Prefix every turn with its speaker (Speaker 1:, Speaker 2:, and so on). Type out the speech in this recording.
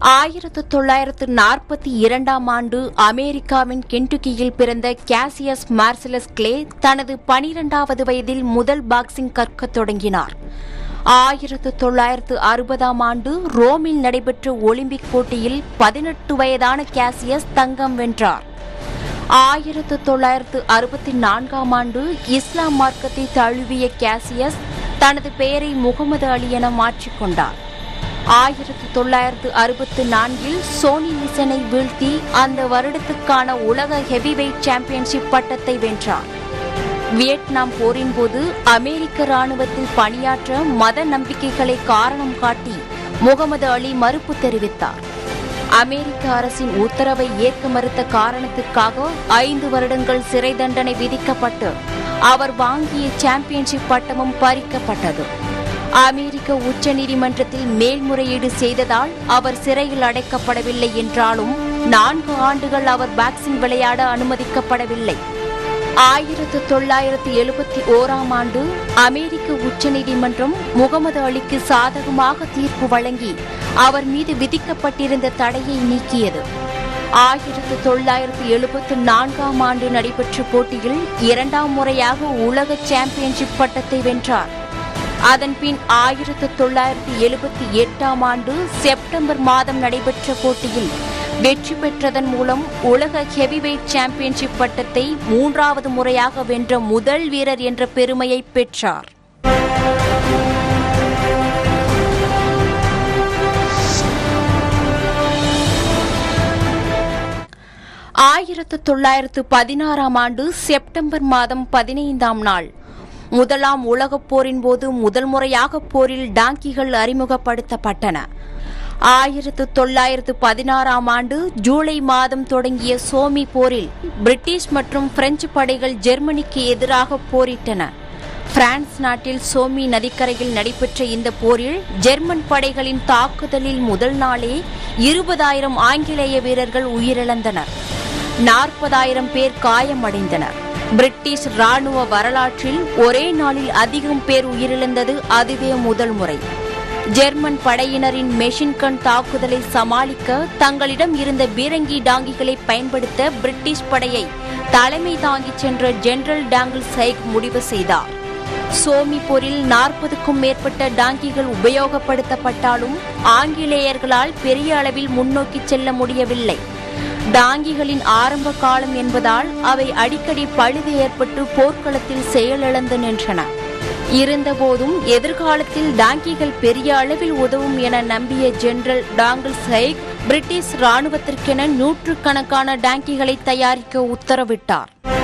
Speaker 1: ஆயிரத்து தொள்ளாயிரத்து நாற்பத்தி இரண்டாம் ஆண்டு அமெரிக்காவின் கென்டுக்கியில் பிறந்த கேசியஸ் மார்சலஸ் கிளே தனது பனிரெண்டாவது வயதில் முதல் பாக்ஸிங் கற்கத் தொடங்கினார் ஆயிரத்து தொள்ளாயிரத்து அறுபதாம் ஆண்டு ரோமில் நடைபெற்ற ஒலிம்பிக் போட்டியில் பதினெட்டு வயதான கேசியஸ் தங்கம் வென்றார் ஆயிரத்து தொள்ளாயிரத்து அறுபத்தி நான்காம் ஆண்டு இஸ்லாம் மார்க்கத்தை தழுவிய கேசியஸ் தனது பெயரை முகமது அலி என மாற்றிக்கொண்டார் ஆயிரத்து தொள்ளாயிரத்து அறுபத்து நான்கில் சோனி லிசனை வீழ்த்தி அந்த வருடத்துக்கான உலக ஹெவிவெயிட் சாம்பியன்ஷிப் பட்டத்தை வென்றார் வியட்நாம் போரின் போது அமெரிக்க ராணுவத்தில் பணியாற்ற மத நம்பிக்கைகளை காரணம் காட்டி முகமது அலி மறுப்பு தெரிவித்தார் அமெரிக்க அரசின் உத்தரவை ஏற்க மறுத்த காரணத்திற்காக ஐந்து வருடங்கள் சிறை தண்டனை விதிக்கப்பட்டு அவர் வாங்கிய சாம்பியன்ஷிப் பட்டமும் பறிக்கப்பட்டது அமெரிக்க உச்சநீதிமன்றத்தில் மேல்முறையீடு செய்ததால் அவர் சிறையில் அடைக்கப்படவில்லை என்றாலும் நான்கு ஆண்டுகள் அவர் பாக்ஸிங் விளையாட அனுமதிக்கப்படவில்லை ஆயிரத்து தொள்ளாயிரத்து எழுபத்தி ஓராம் ஆண்டு அமெரிக்க உச்சநீதிமன்றம் முகமது அலிக்கு சாதகமாக தீர்ப்பு வழங்கி அவர் மீது விதிக்கப்பட்டிருந்த தடையை நீக்கியது ஆயிரத்து தொள்ளாயிரத்து எழுபத்து நான்காம் ஆண்டு நடைபெற்ற போட்டியில் இரண்டாம் முறையாக உலக சாம்பியன்ஷிப் பட்டத்தை வென்றார் அதன்பின் ஆயிரத்து தொள்ளாயிரத்து எழுபத்தி எட்டாம் ஆண்டு செப்டம்பர் மாதம் நடைபெற்ற போட்டியில் வெற்றி பெற்றதன் மூலம் உலக ஹெவிவெயிட் சாம்பியன்ஷிப் பட்டத்தை மூன்றாவது முறையாக வென்ற முதல் வீரர் என்ற பெருமையை பெற்றார் ஆயிரத்து தொள்ளாயிரத்து பதினாறாம் ஆண்டு செப்டம்பர் மாதம் பதினைந்தாம் நாள் முதலாம் உலகப் போரின் போது முதல் முறையாக போரில் டாங்கிகள் அறிமுகப்படுத்தப்பட்டன ஆயிரத்து தொள்ளாயிரத்து பதினாறாம் ஆண்டு ஜூலை மாதம் தொடங்கிய சோமி போரில் பிரிட்டிஷ் மற்றும் பிரெஞ்சு படைகள் ஜெர்மனிக்கு எதிராக போரிட்டன பிரான்ஸ் நாட்டில் சோமி நதிக்கரையில் நடைபெற்ற இந்த போரில் ஜெர்மன் படைகளின் தாக்குதலில் முதல் நாளே இருபதாயிரம் ஆங்கிலேய வீரர்கள் உயிரிழந்தனர் நாற்பதாயிரம் பேர் காயமடைந்தனர் பிரிட்டிஷ் ராணுவ வரலாற்றில் ஒரே நாளில் அதிகம் பேர் உயிரிழந்தது அதுவே முதல் முறை ஜெர்மன் படையினரின் மெஷின் கன் தாக்குதலை சமாளிக்க தங்களிடம் இருந்த பீரங்கி டாங்கிகளை பயன்படுத்த பிரிட்டிஷ் படையை தலைமை தாங்கிச் சென்ற ஜெனரல் டாங்கிள் சைக் முடிவு செய்தார் சோமி போரில் நாற்பதுக்கும் மேற்பட்ட டாங்கிகள் உபயோகப்படுத்தப்பட்டாலும் ஆங்கிலேயர்களால் பெரிய அளவில் முன்னோக்கி செல்ல முடியவில்லை டாங்கிகளின் ஆரம்ப காலம் என்பதால் அவை அடிக்கடி பழுது ஏற்பட்டு போர்க்களத்தில் செயலிழந்து நின்றன இருந்தபோதும் எதிர்காலத்தில் டாங்கிகள் பெரிய அளவில் உதவும் என நம்பிய ஜெனரல் டாங்கிள் சைக் பிரிட்டிஷ் ராணுவத்திற்கென நூற்றுக்கணக்கான டாங்கிகளை தயாரிக்க உத்தரவிட்டார்